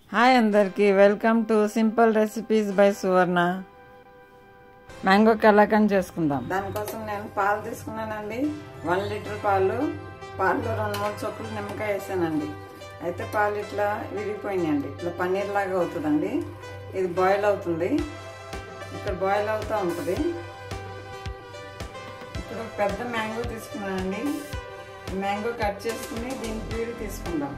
hi అందరికీ welcome to simple recipes by Suvarna mango kalakand చేసుకుందాం దానికోసం నేను పాలు తీసుకున్నానండి వన్ లీటర్ పాలు పాలు రెండు మూడు చొప్పులు నిమ్మకాయ వేసానండి అయితే పాలు ఇట్లా విరిగిపోయినాయండి ఇట్లా పన్నీర్ లాగా అవుతుందండి ఇది బాయిల్ అవుతుంది ఇక్కడ బాయిల్ అవుతూ ఉంటుంది ఇప్పుడు పెద్ద మ్యాంగో తీసుకున్నానండి మ్యాంగో కట్ చేసుకుని దీని ప్యూరి తీసుకుందాం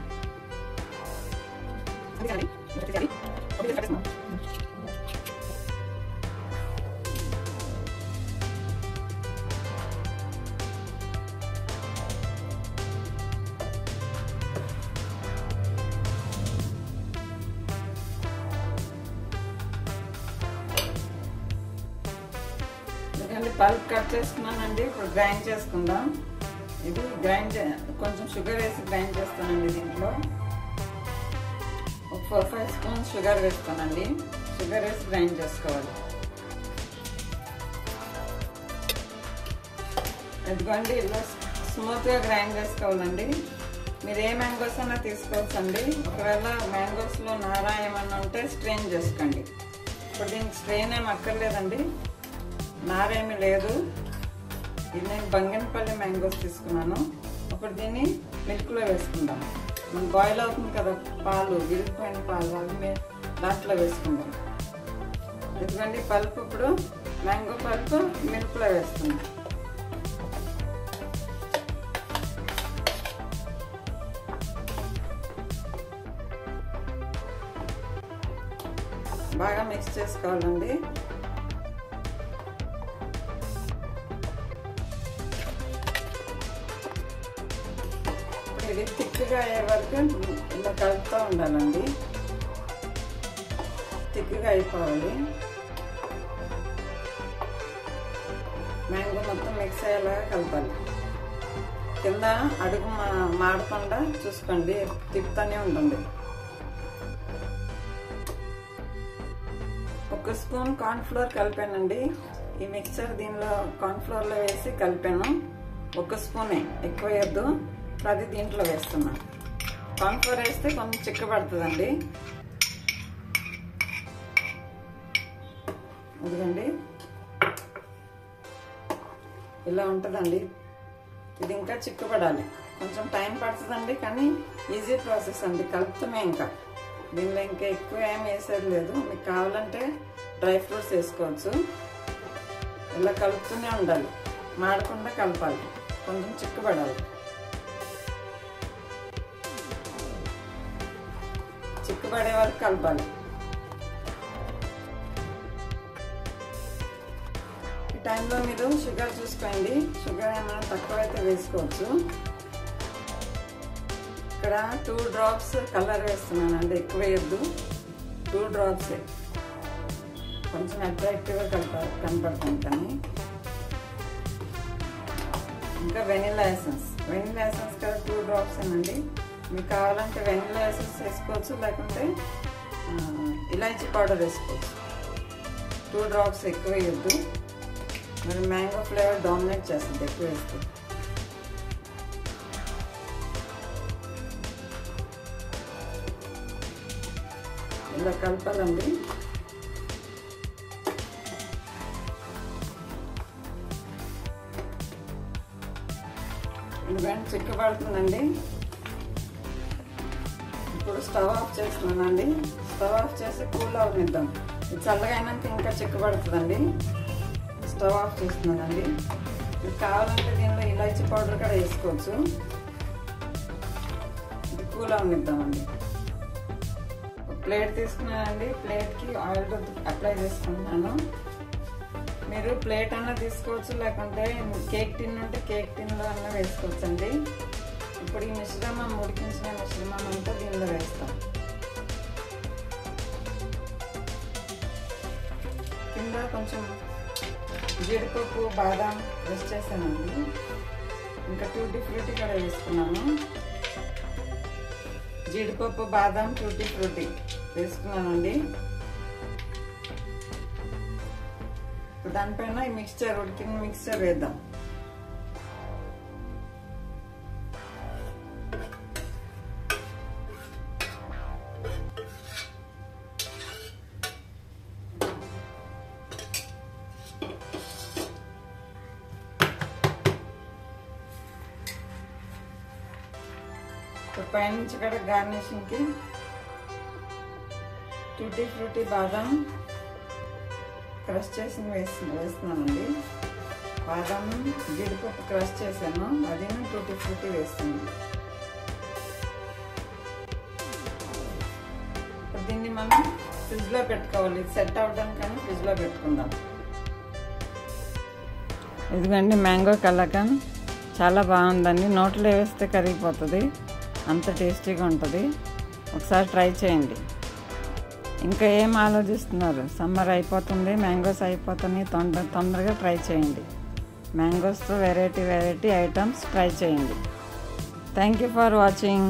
ఎందుకంటే పల్ప్ కట్ చేసుకున్నానండి ఇప్పుడు గ్రైండ్ చేసుకుందాం ఇది గ్రైండ్ కొంచెం షుగర్ వేసి గ్రైండ్ చేస్తానండి దీంట్లో ఒక ఫోర్ ఫైవ్ స్పూన్స్ షుగర్ వేస్తానండి షుగర్ వేసి గ్రైండ్ చేసుకోవాలి ఎందుకంటే ఇలా స్మూత్గా గ్రైండ్ చేసుకోవాలండి మీరు ఏ మ్యాంగోస్ అయినా తీసుకోవచ్చండి ఒకవేళ మ్యాంగోస్లో నారా ఏమన్నా ఉంటే స్ట్రెయిన్ చేసుకోండి ఇప్పుడు దీనికి స్ట్రెయిన్ ఏమి అక్కర్లేదండి నారేమి లేదు ఇది నేను బంగనపల్లి మ్యాంగోస్ తీసుకున్నాను ఇప్పుడు దీన్ని మిల్క్లో వేసుకుందాం మనం బాయిల్ అవుతుంది కదా పాలు విరిగిపోయిన పాలు అవి దాంట్లో వేసుకుందాం ఎందుకంటే పల్పు ఇప్పుడు మ్యాంగో పల్పు మిల్క్లో వేస్తున్నాం బాగా మిక్స్ చేసుకోవాలండి ఇది థిక్గా అయ్యే వరకు ఇలా కలుపుతూ ఉండాలండి థిక్గా అయిపోవాలి మ్యాంగో మొత్తం మిక్స్ అయ్యేలాగా కలపాలి కింద అడుగు మా మాడకుండా చూసుకోండి తిప్పుతూనే ఉంటుంది ఒక స్పూన్ కార్న్ఫ్లోర్ కలిపానండి ఈ మిక్చర్ దీనిలో కార్న్ఫ్లోర్లో వేసి కలిపాను ఒక స్పూనే ఎక్కువ వేయద్దు అది దీంట్లో వేస్తున్నా కార్న్ఫ్లోర్ వేస్తే కొంచెం చిక్కబడుతుందండి ఇదిగండి ఇలా ఉంటుందండి ఇది ఇంకా చిక్కుపడాలి కొంచెం టైం పడుతుందండి కానీ ఈజీ ప్రాసెస్ అండి కలుపుతామే ఇంకా దీనిలో ఇంకా ఎక్కువ ఏం వేసేది లేదు మీకు కావాలంటే డ్రై ఫ్రూట్స్ వేసుకోవచ్చు ఇలా కలుపుతూనే ఉండాలి మాడకుండా కలపాలి కొంచెం చిక్కుపడాలి చిక్కుపడే వరకు కలపాలి ఈ టైంలో మీరు షుగర్ చూసుకోండి షుగర్ ఏమైనా తక్కువైతే వేసుకోవచ్చు ఇక్కడ టూ డ్రాప్స్ కలర్ వేస్తున్నాను అంటే ఎక్కువ వేయద్దు టూ డ్రాప్సే కొంచెం అట్రాక్టివ్గా కలప కనపడుతుంది కానీ ఇంకా వెనిలా ఎసెన్స్ వెనిలా ఎసెన్స్ కదా టూ డ్రాప్స్ అండి మీకు కావాలంటే వెనిలా ఎసెన్స్ వేసుకోవచ్చు లేకుంటే ఇలాచీ పౌడర్ వేసుకోవచ్చు టూ డ్రాప్స్ ఎక్కువ వేయద్దు మరి మ్యాంగో ఫ్లేవర్ డామినేట్ చేస్తుంది ఎక్కువ వేస్తే ఇలా కలపాలండి ఎందుకంటే చిక్కబడుతుందండి ఇప్పుడు స్టవ్ ఆఫ్ చేస్తున్నానండి స్టవ్ ఆఫ్ చేసి కూల్ అవనిద్దాం ఇది చల్లగా అయినాక ఇంకా చిక్కబడుతుందండి స్టవ్ ఆఫ్ చేస్తున్నానండి మీకు కావాలంటే దీనిలో ఇలాచీ పౌడర్ కూడా వేసుకోవచ్చు ఇది కూల్ అవనిద్దామండి ప్లేట్ తీసుకున్నానండి ప్లేట్కి ఆయిల్ అప్లై చేసుకుంటున్నాను మీరు ప్లేట్ అన్నా తీసుకోవచ్చు లేకుంటే కేక్ టిన్ ఉంటే కేక్ టిన్లో అన్నా వేసుకోవచ్చు అండి ఇప్పుడు ఈ మిశ్రమం ఉడికించిన మిశ్రమం అంతా దీనిలో వేస్తాం కింద కొంచెం జీడిపప్పు బాదాం వేస్ట్ చేశానండి ఇంకా టూటీ ఫ్రూటీ కూడా వేసుకున్నాను జీడిపప్పు బాదం టూటీ ఫ్రూటీ వేసుకున్నానండి దానిపైన ఈ మిక్స్చర్ ఉడికిన మిక్స్చర్ వేద్దాం పైనుంచి కూడా గార్నిషింగ్కి టూటీ ఫ్రూటీ బాదం క్రష్ చేసి వేసి వేస్తున్నానండి బాదం జీడిపప్పు క్రష్ చేశాను అది టూటీ ఫ్రూటీ వేస్తున్నాను ఇప్పుడు దీన్ని మనం ఫ్రిడ్జ్లో పెట్టుకోవాలి సెట్ అవ్వడానికని ఫ్రిడ్జ్లో పెట్టుకుందాం ఇదిగోండి మ్యాంగో కలాకాన్ చాలా బాగుందండి నోట్లో వేస్తే కరిగిపోతుంది అంత టేస్టీగా ఉంటుంది ఒకసారి ట్రై చేయండి ఇంకా ఏం ఆలోచిస్తున్నారు సమ్మర్ అయిపోతుంది మ్యాంగోస్ అయిపోతున్నాయి తొందర తొందరగా ట్రై చేయండి మ్యాంగోస్తో వెరైటీ వెరైటీ ఐటమ్స్ ట్రై చేయండి థ్యాంక్ యూ ఫర్ వాచింగ్